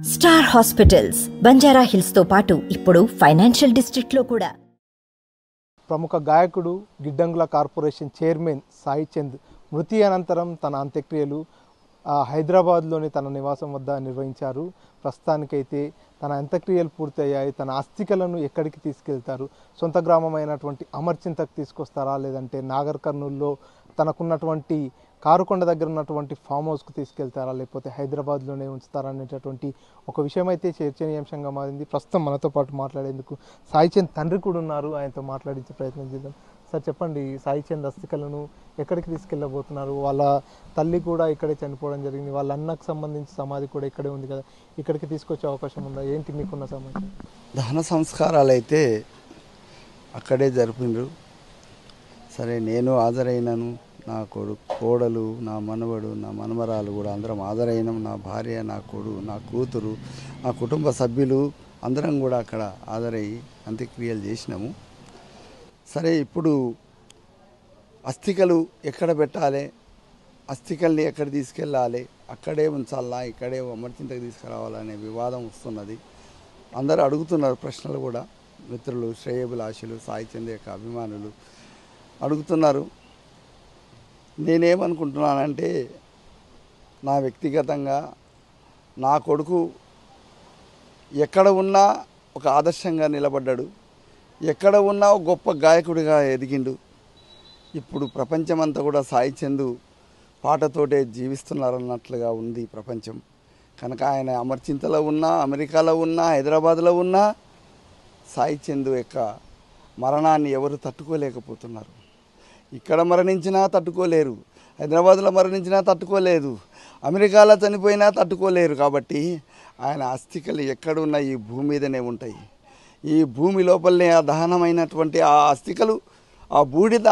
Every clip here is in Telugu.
స్టార్ హాస్పిటల్స్ బంజారా హిల్స్ తో పాటు ఇప్పుడు ఫైనాన్షియల్ డిస్ట్రిక్ట్ లో కూడా ప్రముఖ గాయకుడు గిడ్డంగుల కార్పొరేషన్ చైర్మన్ సాయి చంద్ మృతి అనంతరం తన అంత్యక్రియలు ఆ, హైదరాబాద్లోని తన నివాసం వద్ద నిర్వహించారు ప్రస్తుతానికైతే తన అంత్యక్రియలు పూర్తయ్యాయి తన అస్థికలను ఎక్కడికి తీసుకెళ్తారు సొంత గ్రామమైనటువంటి అమర్చింతకు తీసుకొస్తారా లేదంటే నాగర్ కర్నూల్లో తనకున్నటువంటి కారుకొండ దగ్గర ఉన్నటువంటి ఫామ్ హౌస్కు తీసుకెళ్తారా లేకపోతే హైదరాబాద్లోనే ఉంచుతారా అనేటటువంటి ఒక విషయం అయితే చర్చనీయాంశంగా మారింది ప్రస్తుతం మనతో పాటు మాట్లాడేందుకు సాయి చంద్ తండ్రి కూడా ఉన్నారు ఆయనతో మాట్లాడించే ప్రయత్నం చేద్దాం సార్ చెప్పండి సాయి చంద్ అస్థికలను ఎక్కడికి తీసుకెళ్ళబోతున్నారు వాళ్ళ తల్లి కూడా ఇక్కడే చనిపోవడం జరిగింది వాళ్ళ అన్నకు సంబంధించి సమాధి కూడా ఇక్కడే ఉంది కదా ఇక్కడికి తీసుకొచ్చే అవకాశం ఉందా ఏంటి మీకున్న సమాచారం దహన సంస్కారాలు అయితే అక్కడే జరిపిండ్రు సరే నేను హాజరైనను నా కొడుకు కోడలు నా మనవడు నా మనమరాలు కూడా అందరం హాజరైనాం నా భార్య నా కొడు నా కూతురు నా కుటుంబ సభ్యులు అందరం కూడా అక్కడ హాజరయ్యి అంత్యక్రియలు చేసినాము సరే ఇప్పుడు అస్థికలు ఎక్కడ పెట్టాలి అస్థికల్ని ఎక్కడ తీసుకెళ్ళాలి అక్కడే ఉంచాలా ఇక్కడే అమర్చింతకు తీసుకురావాలనే వివాదం వస్తున్నది అందరూ అడుగుతున్నారు ప్రశ్నలు కూడా మిత్రులు శ్రేయభిలాషులు సాయి చంద్ యొక్క అభిమానులు అడుగుతున్నారు నేనేమనుకుంటున్నానంటే నా వ్యక్తిగతంగా నా కొడుకు ఎక్కడ ఉన్నా ఒక ఆదర్శంగా నిలబడ్డాడు ఎక్కడ ఉన్నా ఒక గొప్ప గాయకుడిగా ఎదిగిండు ఇప్పుడు ప్రపంచమంతా కూడా సాయి చందు పాటతోటే జీవిస్తున్నారన్నట్లుగా ఉంది ప్రపంచం కనుక ఆయన అమర్చింతలో ఉన్నా అమెరికాలో ఉన్నా హైదరాబాద్లో ఉన్నా సాయి చందు యొక్క మరణాన్ని ఎవరు తట్టుకోలేకపోతున్నారు ఇక్కడ మరణించినా తట్టుకోలేరు హైదరాబాద్లో మరణించినా తట్టుకోలేదు అమెరికాలో చనిపోయినా తట్టుకోలేరు కాబట్టి ఆయన అస్థికలు ఎక్కడున్నా ఈ భూమి మీదనే ఉంటాయి ఈ భూమి లోపలనే ఆ దహనమైనటువంటి ఆ అస్థికలు ఆ బూడిద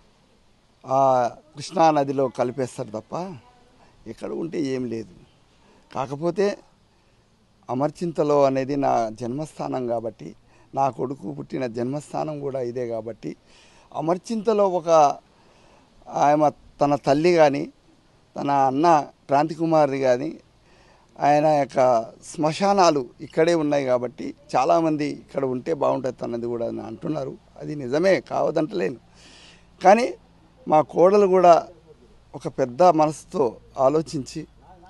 ఆ కృష్ణా నదిలో కలిపేస్తారు తప్ప ఇక్కడ ఉంటే ఏం లేదు కాకపోతే అమర్చింతలో అనేది నా జన్మస్థానం కాబట్టి నా కొడుకు పుట్టిన జన్మస్థానం కూడా ఇదే కాబట్టి అమర్చింతలో ఒక ఆమె తన తల్లి కానీ తన అన్న క్రాంతికుమారి కానీ ఆయన యొక్క శ్మశానాలు ఇక్కడే ఉన్నాయి కాబట్టి చాలామంది ఇక్కడ ఉంటే బాగుంటుంది అన్నది కూడా అని అంటున్నారు అది నిజమే కావదంటలేను కానీ మా కోడలు కూడా ఒక పెద్ద మనసుతో ఆలోచించి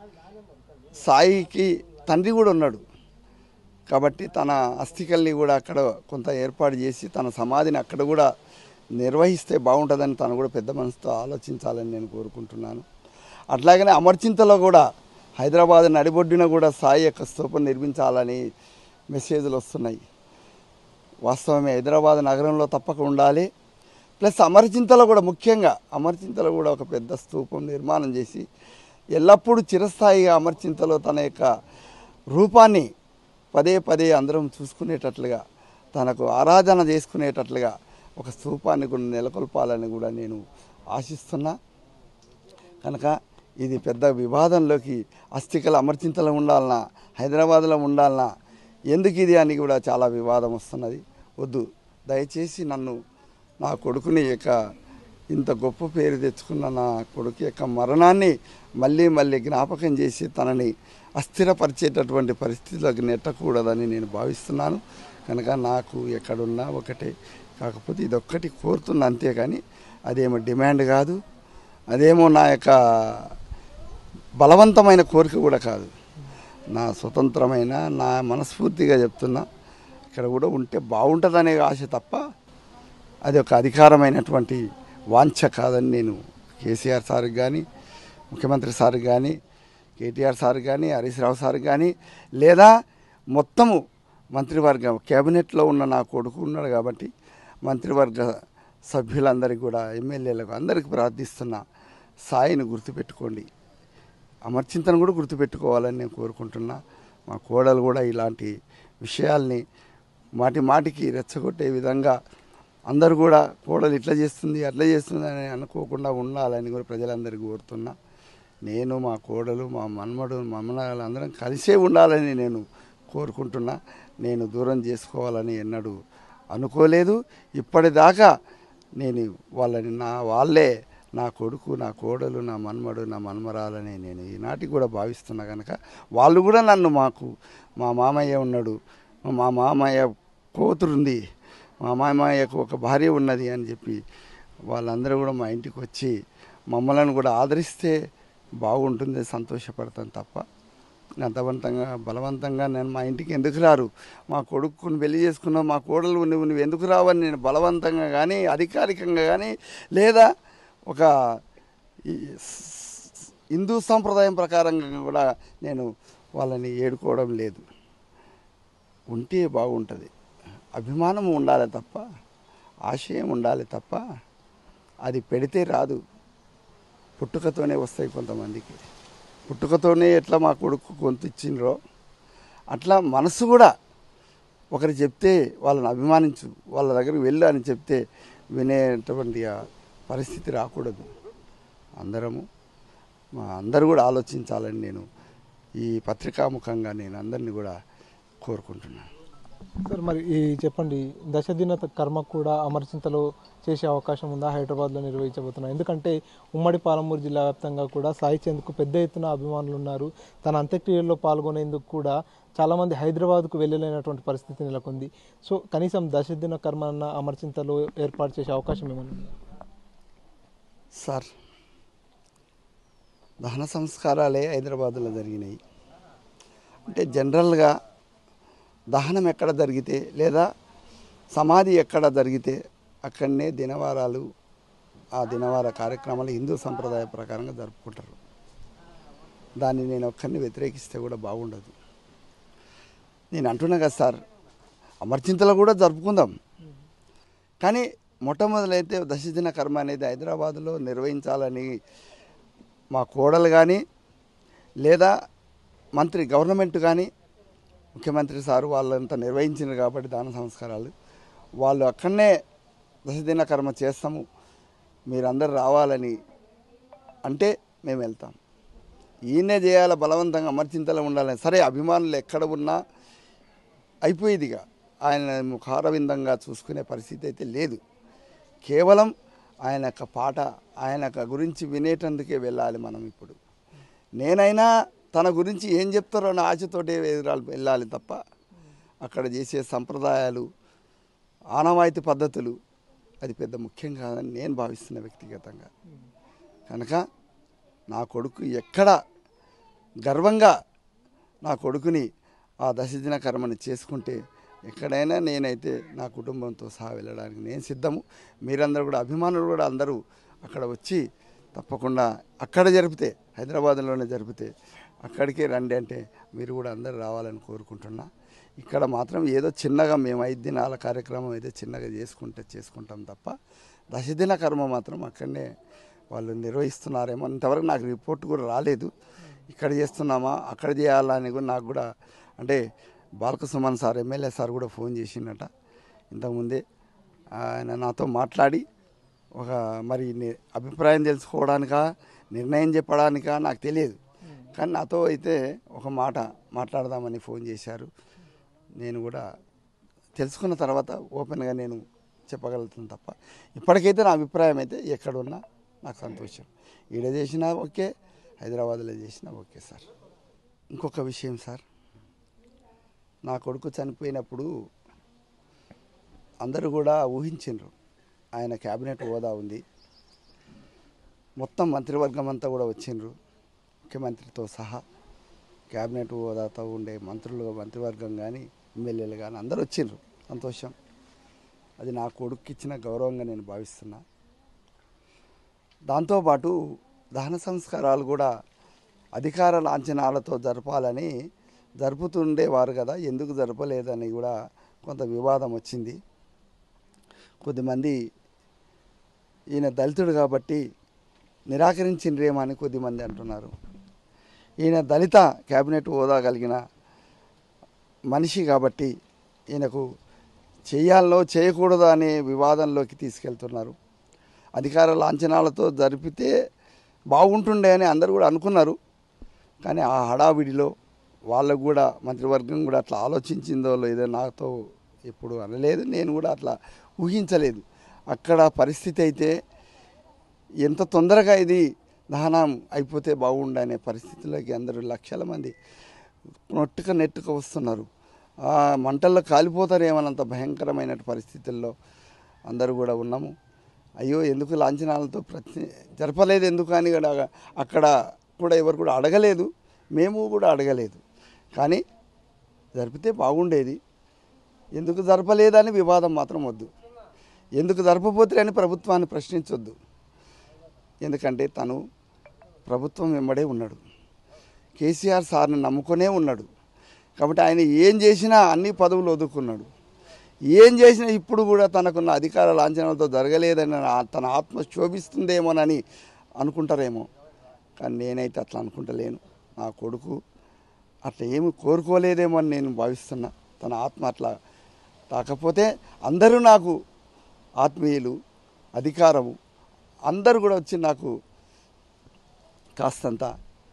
సాయికి తండ్రి కూడా ఉన్నాడు కాబట్టి తన అస్థికల్ని కూడా అక్కడ కొంత ఏర్పాటు చేసి తన సమాధిని అక్కడ కూడా నిర్వహిస్తే బాగుంటుందని తను కూడా పెద్ద మనసుతో ఆలోచించాలని నేను కోరుకుంటున్నాను అట్లాగనే అమర్చింతలో కూడా హైదరాబాద్ నడిబొడ్డున కూడా సాయి యొక్క స్తూపం నిర్మించాలని మెసేజ్లు వస్తున్నాయి వాస్తవమే హైదరాబాద్ నగరంలో తప్పక ఉండాలి ప్లస్ అమరచింతలో కూడా ముఖ్యంగా అమరచింతలో కూడా ఒక పెద్ద స్తూపం నిర్మాణం చేసి ఎల్లప్పుడూ చిరస్థాయిగా అమరచింతలో తన యొక్క రూపాన్ని పదే పదే అందరం చూసుకునేటట్లుగా తనకు ఆరాధన చేసుకునేటట్లుగా ఒక స్తూపాన్ని కూడా నెలకొల్పాలని కూడా నేను ఆశిస్తున్నా కనుక ఇది పెద్ద వివాదంలోకి అస్థికలు అమర్చింతలో ఉండాలన్నా హైదరాబాద్లో ఉండాలన్నా ఎందుకు ఇది అని కూడా చాలా వివాదం వస్తున్నది వద్దు దయచేసి నన్ను నా కొడుకుని యొక్క ఇంత గొప్ప పేరు తెచ్చుకున్న నా కొడుకు యొక్క మరణాన్ని మళ్ళీ మళ్ళీ జ్ఞాపకం చేసి తనని అస్థిరపరిచేటటువంటి పరిస్థితిలోకి నెట్టకూడదని నేను భావిస్తున్నాను కనుక నాకు ఎక్కడున్నా ఒకటే కాకపోతే ఇదొక్కటి కోరుతున్నా అంతేకాని అదేమో డిమాండ్ కాదు అదేమో నా యొక్క బలవంతమైన కోరిక కూడా కాదు నా స్వతంత్రమైన నా మనస్ఫూర్తిగా చెప్తున్నా ఇక్కడ కూడా ఉంటే బాగుంటుందనే ఆశ తప్ప అది ఒక అధికారమైనటువంటి వాంఛ కాదని నేను కేసీఆర్ సార్కి కానీ ముఖ్యమంత్రి సార్కి కానీ కేటీఆర్ సార్ కానీ హరీష్ రావు సార్ కానీ లేదా మొత్తము మంత్రివర్గం కేబినెట్లో ఉన్న నా కొడుకు ఉన్నాడు కాబట్టి మంత్రివర్గ సభ్యులందరికీ కూడా ఎమ్మెల్యేలకు అందరికీ ప్రార్థిస్తున్నా సాయిని గుర్తుపెట్టుకోండి అమర్చింతను కూడా గుర్తుపెట్టుకోవాలని నేను కోరుకుంటున్నా మా కోడలు కూడా ఇలాంటి విషయాల్ని మాటి మాటికి రెచ్చగొట్టే విధంగా అందరూ కూడా కోడలు ఇట్లా చేస్తుంది అట్లా చేస్తుంది అని అనుకోకుండా ఉండాలని కూడా ప్రజలందరికీ కోరుతున్నా నేను మా కోడలు మా మన్మడు మమ్మనాలు అందరం కలిసే ఉండాలని నేను కోరుకుంటున్నా నేను దూరం చేసుకోవాలని ఎన్నడూ అనుకోలేదు ఇప్పటిదాకా నేను వాళ్ళని నా వాళ్ళే నా కొడుకు నా కోడలు నా మన్మడు నా మన్మరాలని నేను ఈనాటికి కూడా భావిస్తున్నా కనుక వాళ్ళు కూడా నన్ను మాకు మా మామయ్య ఉన్నాడు మా మామయ్య కూతురుంది మా మామయ్యకు ఒక భార్య ఉన్నది అని చెప్పి వాళ్ళందరూ కూడా మా ఇంటికి వచ్చి మమ్మల్ని కూడా ఆదరిస్తే బాగుంటుంది సంతోషపడతాను తప్ప అంతవంతంగా బలవంతంగా నేను మా ఇంటికి ఎందుకు రారు మా కొడుకుని పెళ్లి చేసుకున్నావు మా కోడలు నువ్వు నువ్వు ఎందుకు రావని నేను బలవంతంగా కానీ అధికారికంగా కానీ లేదా ఒక ఈ స్- హిందూ సాంప్రదాయం ప్రకారంగా కూడా నేను వాళ్ళని ఏడుకోవడం లేదు ఉంటే బాగుంటుంది అభిమానం ఉండాలి తప్ప ఆశయం ఉండాలి తప్ప అది పెడితే రాదు పుట్టుకతోనే వస్తాయి కొంతమందికి పుట్టుకతోనే ఎట్లా మా కొడుకు గొంతు ఇచ్చిండ్రో అట్లా మనసు కూడా ఒకరు చెప్తే వాళ్ళని అభిమానించు వాళ్ళ దగ్గరికి వెళ్ళు అని చెప్తే వినేటువంటి ఆ పరిస్థితి రాకూడదు అందరము మా అందరూ కూడా ఆలోచించాలని నేను ఈ పత్రికాముఖంగా నేను అందరినీ కూడా కోరుకుంటున్నాను సార్ మరి ఈ చెప్పండి దశదిన కర్మ కూడా అమర్చింతలో చేసే అవకాశం ఉందా హైదరాబాద్లో నిర్వహించబోతున్నా ఎందుకంటే ఉమ్మడి పాలమూరు జిల్లా వ్యాప్తంగా కూడా సాయి చంద్కు పెద్ద ఎత్తున అభిమానులు ఉన్నారు తన అంత్యక్రియల్లో పాల్గొనేందుకు కూడా చాలామంది హైదరాబాద్కు వెళ్ళలేనటువంటి పరిస్థితి నెలకొంది సో కనీసం దశదిన కర్మ అన్న అమర్చింతలో ఏర్పాటు చేసే అవకాశం ఏమైనా ఉందా? సార్ దహన సంస్కారాలే హైదరాబాద్లో జరిగినాయి అంటే జనరల్గా దహనం ఎక్కడ జరిగితే లేదా సమాధి ఎక్కడ జరిగితే అక్కడనే దినవారాలు ఆ దినవార కార్యక్రమాలు హిందూ సంప్రదాయ ప్రకారంగా జరుపుకుంటారు దాన్ని నేను ఒక్కరిని వ్యతిరేకిస్తే కూడా బాగుండదు నేను అంటున్నా కదా సార్ అమర్చింతలో కూడా జరుపుకుందాం కానీ మొట్టమొదలైతే దశదిన కర్మ అనేది హైదరాబాద్లో నిర్వహించాలని మా కోడలు కానీ లేదా మంత్రి గవర్నమెంట్ కానీ ముఖ్యమంత్రి సారు వాళ్ళంతా నిర్వహించినారు కాబట్టి దాన సంస్కారాలు వాళ్ళు అక్కడనే దశదిన కర్మ చేస్తాము మీరందరూ రావాలని అంటే మేము వెళ్తాం ఈయనే చేయాలి బలవంతంగా అమర్చింతలో ఉండాలని సరే అభిమానులు ఎక్కడ ఉన్నా అయిపోయేదిగా ఆయన ముఖారవిందంగా చూసుకునే పరిస్థితి అయితే లేదు కేవలం ఆయన యొక్క పాట ఆయన యొక్క గురించి వినేటందుకే వెళ్ళాలి మనం ఇప్పుడు నేనైనా తన గురించి ఏం చెప్తారో అన్న ఆశతోటే ఎదురాలి వెళ్ళాలి తప్ప అక్కడ చేసే సంప్రదాయాలు ఆనవాయితీ పద్ధతులు అది పెద్ద ముఖ్యం కాదని నేను భావిస్తున్న వ్యక్తిగతంగా కనుక నా కొడుకు ఎక్కడ గర్వంగా నా కొడుకుని ఆ దశదిన కర్మని చేసుకుంటే ఎక్కడైనా నేనైతే నా కుటుంబంతో సహా వెళ్ళడానికి నేను సిద్ధము మీరందరూ కూడా అభిమానులు కూడా అందరూ అక్కడ వచ్చి తప్పకుండా అక్కడ జరిపితే హైదరాబాద్లోనే జరిపితే అక్కడికే రండి అంటే మీరు కూడా అందరూ రావాలని కోరుకుంటున్నా ఇక్కడ మాత్రం ఏదో చిన్నగా మేము ఐదు దినాల కార్యక్రమం అయితే చిన్నగా చేసుకుంటే చేసుకుంటాం తప్ప దశదిన కర్మ మాత్రం అక్కడనే వాళ్ళు నిర్వహిస్తున్నారేమో ఇంతవరకు నాకు రిపోర్ట్ కూడా రాలేదు ఇక్కడ చేస్తున్నామా అక్కడ చేయాలా అని కూడా నాకు కూడా అంటే బాలకసుమన్ సార్ ఎమ్మెల్యే సార్ కూడా ఫోన్ చేసిండట ఇంతకుముందే ఆయన నాతో మాట్లాడి ఒక మరి ని- అభిప్రాయం తెలుసుకోవడానికా నిర్ణయం చెప్పడానికా నాకు తెలియదు కానీ నాతో అయితే ఒక మాట మాట్లాడదామని ఫోన్ చేశారు నేను కూడా తెలుసుకున్న తర్వాత ఓపెన్గా నేను చెప్పగలుగుతాను తప్ప ఇప్పటికైతే నా అభిప్రాయం అయితే ఎక్కడున్నా నాకు సంతోషం ఈడ చేసినా ఓకే హైదరాబాద్లో చేసినా ఓకే సార్ ఇంకొక విషయం సార్ నా కొడుకు చనిపోయినప్పుడు అందరూ కూడా ఊహించిండ్రు ఆయన క్యాబినెట్ హోదా ఉంది మొత్తం మంత్రివర్గం అంతా కూడా వచ్చిండ్రు ముఖ్యమంత్రితో సహా క్యాబినెట్ హోదాతో ఉండే మంత్రులు మంత్రివర్గం కానీ ఎమ్మెల్యేలు కానీ అందరూ వచ్చిండ్రు సంతోషం అది నా కొడుకు ఇచ్చిన గౌరవంగా నేను భావిస్తున్నా దాంతోపాటు దహన సంస్కారాలు కూడా అధికార లాంఛనాలతో జరపాలని జరుపుతుండేవారు కదా ఎందుకు జరపలేదని కూడా కొంత వివాదం వచ్చింది కొద్దిమంది ఈయన దళితుడు కాబట్టి నిరాకరించిండ్రేమో అని కొద్దిమంది అంటున్నారు ఈయన దళిత క్యాబినెట్ హోదా కలిగిన మనిషి కాబట్టి ఈయనకు చేయాలో చేయకూడదా అనే వివాదంలోకి తీసుకెళ్తున్నారు అధికార లాంఛనాలతో జరిపితే బాగుంటుండే అని అందరూ కూడా అనుకున్నారు కానీ ఆ హడావిడిలో వాళ్ళకు కూడా మంత్రివర్గం కూడా అట్లా ఆలోచించిందో లేదో నాతో ఎప్పుడు అనలేదు నేను కూడా అట్లా ఊహించలేదు అక్కడ పరిస్థితి అయితే ఎంత తొందరగా ఇది దహనం అయిపోతే బాగుండనే పరిస్థితుల్లోకి అందరూ లక్షల మంది నొట్టుక నెట్టుక వస్తున్నారు ఆ మంటల్లో కాలిపోతారేమన్నంత భయంకరమైన పరిస్థితుల్లో అందరూ కూడా ఉన్నాము అయ్యో ఎందుకు లాంఛనాలతో ప్రతి జరపలేదు ఎందుకు అని కూడా అక్కడ కూడా ఎవరు కూడా అడగలేదు మేము కూడా అడగలేదు కానీ జరిపితే బాగుండేది ఎందుకు జరపలేదని వివాదం మాత్రం వద్దు ఎందుకు జరపపోతే అని ప్రభుత్వాన్ని ప్రశ్నించొద్దు ఎందుకంటే తను ప్రభుత్వం వెంబడే ఉన్నాడు కేసీఆర్ సార్ని నమ్ముకునే ఉన్నాడు కాబట్టి ఆయన ఏం చేసినా అన్ని పదవులు వదుకున్నాడు ఏం చేసినా ఇప్పుడు కూడా తనకున్న అధికార లాంఛనాలతో జరగలేదని ఆ- తన ఆత్మ శోభిస్తుందేమోనని అనుకుంటారేమో కానీ నేనైతే అట్లా అనుకుంటలేను నా కొడుకు అట్లా ఏమి కోరుకోలేదేమో అని నేను భావిస్తున్నా తన ఆత్మ అట్లా కాకపోతే అందరూ నాకు ఆత్మీయులు అధికారము అందరూ కూడా వచ్చి నాకు కాస్తంత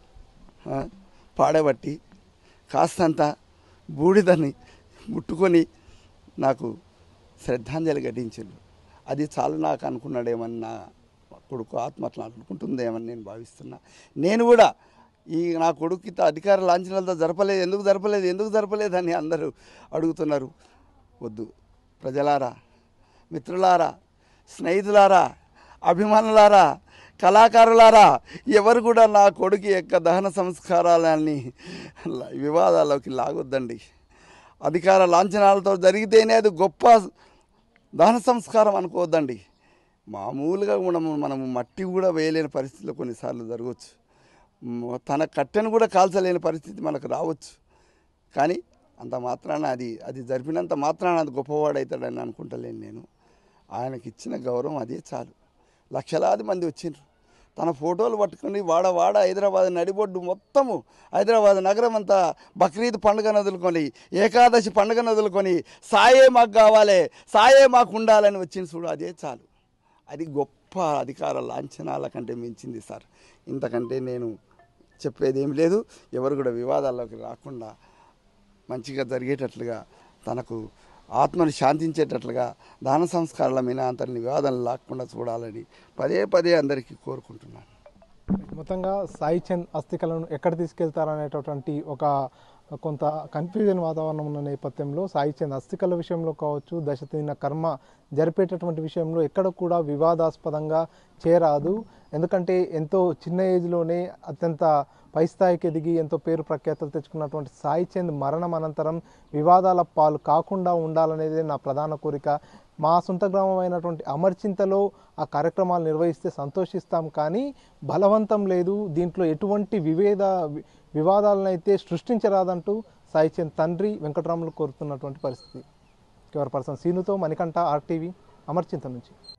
ఆ, పాడబట్టి కాస్తంత బూడిదని ముట్టుకొని నాకు శ్రద్ధాంజలి ఘటించిండు అది చాలు నాకు అనుకున్నాడేమని నా కొడుకు ఆత్మ అట్లా అనుకుంటుందేమని నేను భావిస్తున్నా నేను కూడా ఈ నా కొడుకు ఇట్లా అధికార లాంఛనాలతో జరపలేదు ఎందుకు జరపలేదు ఎందుకు జరపలేదు అని అందరూ అడుగుతున్నారు వద్దు ప్రజలారా మిత్రులారా స్నేహితులారా అభిమానులారా కళాకారులారా ఎవరు కూడా నా కొడుకు యొక్క దహన సంస్కారాలని ల- వివాదాల్లోకి లాగొద్దండి అధికార లాంఛనాలతో జరిగితేనే అది గొప్ప దహన సంస్కారం అనుకోవద్దండి మామూలుగా మనము మనము మట్టి కూడా వేయలేని పరిస్థితులు కొన్నిసార్లు జరగవచ్చు మ- తన కట్టెను కూడా కాల్చలేని పరిస్థితి మనకు రావచ్చు కానీ అంత మాత్రాన అది అది జరిపినంత మాత్రాన అది గొప్పవాడవుతాడని అనుకుంటలేను నేను ఆయనకి ఇచ్చిన గౌరవం అదే చాలు లక్షలాది మంది వచ్చిండ్రు తన ఫోటోలు పట్టుకుని వాడ వాడ హైదరాబాద్ నడిబొడ్డు మొత్తము హైదరాబాద్ నగరం అంతా బక్రీద్ పండుగ వదులుకొని ఏకాదశి పండుగ వదులుకొని సాయే మాకు కావాలి సాయే మాకు ఉండాలని వచ్చింది చూడు అదే చాలు అది గొప్ప అధికార లాంఛనాల కంటే మించింది సార్ ఇంతకంటే నేను చెప్పేది ఏం లేదు ఎవరు కూడా వివాదాల్లోకి రాకుండా మంచిగా జరిగేటట్లుగా తనకు ఆత్మను శాంతించేటట్లుగా దాన సంస్కారాల మీద అంతని వివాదాలు లాక్కుండా చూడాలని పదే పదే అందరికీ కోరుకుంటున్నాను మొత్తంగా సాయి చంద్ అస్థికలను ఎక్కడ తీసుకెళ్తారనేటటువంటి ఒక కొంత కన్ఫ్యూజన్ వాతావరణం ఉన్న నేపథ్యంలో సాయి చంద్ అస్థికల విషయంలో కావచ్చు దశ తిన్న కర్మ జరిపేటటువంటి విషయంలో ఎక్కడ కూడా వివాదాస్పదంగా చేరాదు ఎందుకంటే ఎంతో చిన్న ఏజ్లోనే అత్యంత పై స్థాయికి ఎదిగి ఎంతో పేరు ప్రఖ్యాతలు తెచ్చుకున్నటువంటి సాయి చంద్ మరణం అనంతరం వివాదాల పాలు కాకుండా ఉండాలనేది నా ప్రధాన కోరిక మా సొంత గ్రామం అయినటువంటి అమర్చింతలో ఆ కార్యక్రమాలు నిర్వహిస్తే సంతోషిస్తాం కానీ బలవంతం లేదు దీంట్లో ఎటువంటి వివేద వి- వివాదాలనైతే సృష్టించరాదంటూ సాయిచంద్ తండ్రి వెంకటరాములు కోరుతున్నటువంటి పరిస్థితి కెవర్ పర్సన్ సీనుతో మణికంఠ ఆర్టీవీ అమర్చింత నుంచి